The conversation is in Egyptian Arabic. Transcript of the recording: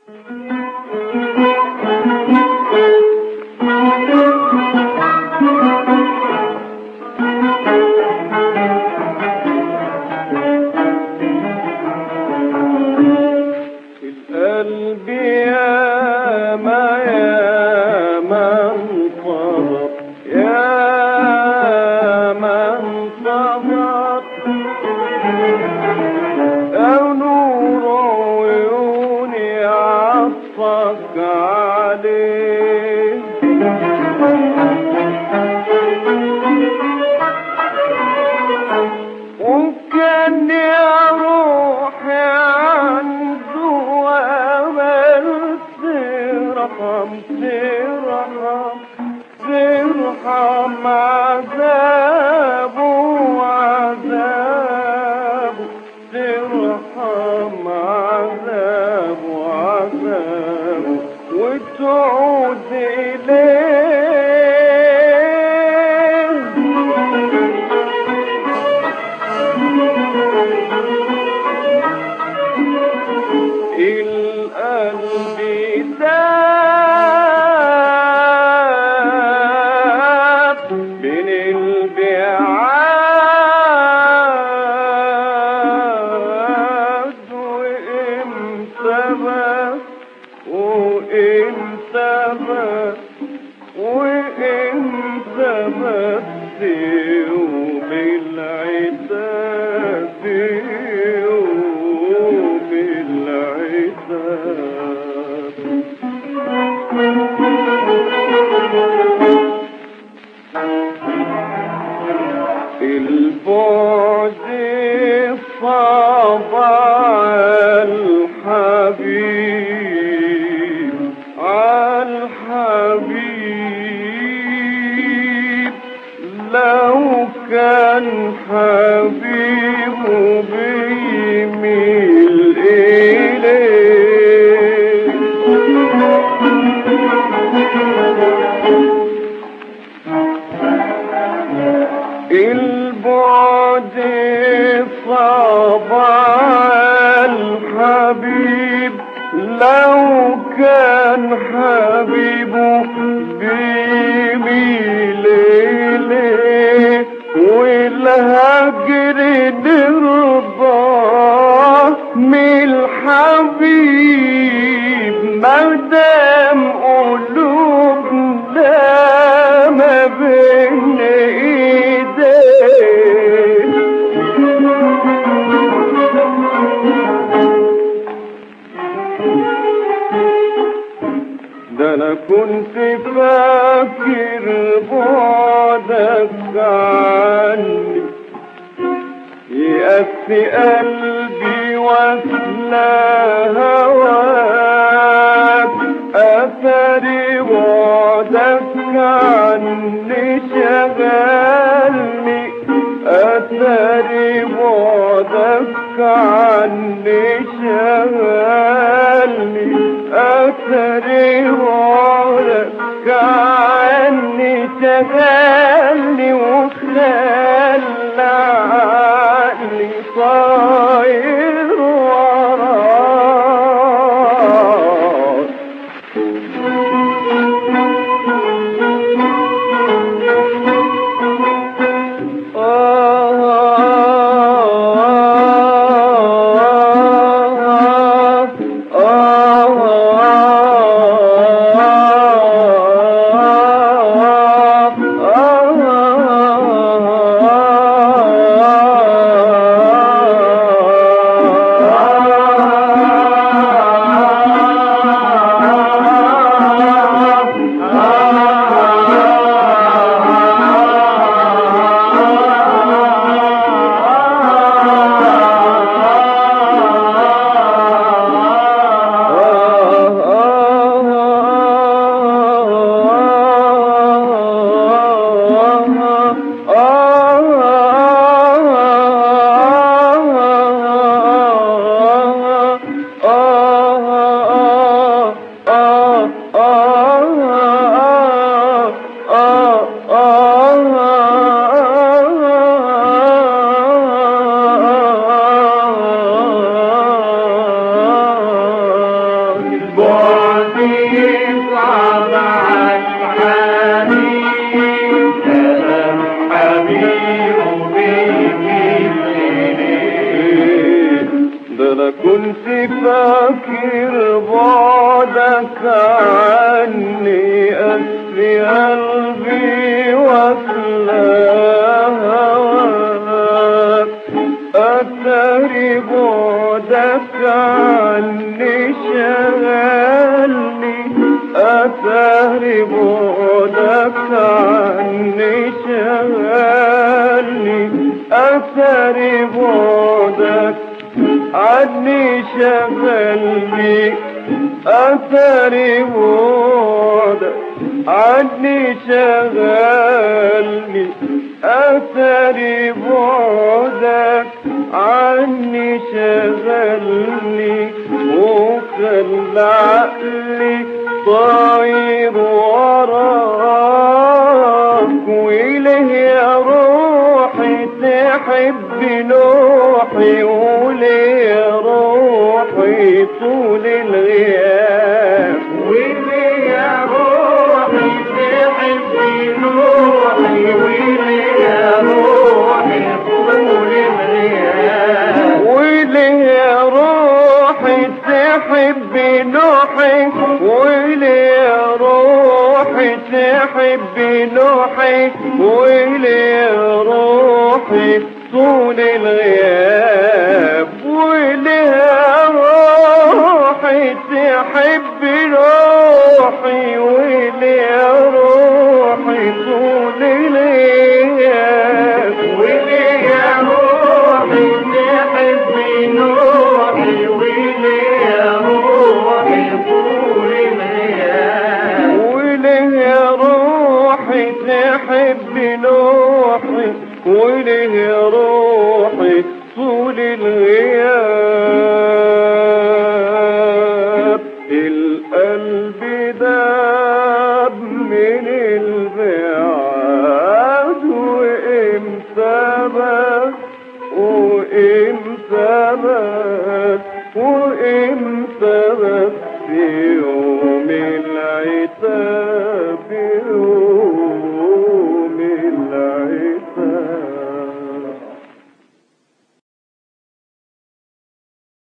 القلب يا ما يا ما انفضت يا ما انفضت أو نور عيوني عطفك عليه وكان يا روحي عنده وامل ترحم ترحم ترحم عذابه وعذابه ترحم عذابه وعذابه وتعود إليه القلب داب من البعاد وامتى بس وامتى بس وامتى بس يوم العتاب يوم العتاب البعد صعب على الحبيب على الحبيب لو كان حبيبه بيميل إليه البعد صعب على الحبيب لو كان حبيبه بيميل إليه والهجر نرضى من الحبيب مادام قلوبنا ما بين ايديه ده انا كنت فاكر بعدك عني يأسي قلبي واسلى هواك أثري بعدك عني شغلني أثري بعدك عني شغلني أثري بعدك عني شغلني وخلى عقلي صاير وراك آه ده انا كنت فاكر بعدك عني اسفي قلبي واكلى هواك اتاري بعدك عني شغلني اتاري بعدك عني شغلني اتاري بعدك عني شغلني أثري بعدك عني شغلني أثري بعدك عني شغلني وخلى عقلي طاير وراك وإليه يا روحي تحب نوحي وليه يا روحي طول الغياب ويلي يا روحي تحب نوحي ويلي يا روحي طول الغياب وليه يا روحي تحب نوحي وليه يا روحي تحب نوحي وليه يا روحي طول الغياب وليه يا روحي تحب روحي وليه يا روحي طول الغياب ويلي يا روحي تحب نوحي ويلي يا روحي طول الغياب وليه يا روحي تحب نوحي وليه يا روحي طول الغياب القلب داب من البعاد وامتى بات وامتى بات وامتى بات في يوم العتاب يوم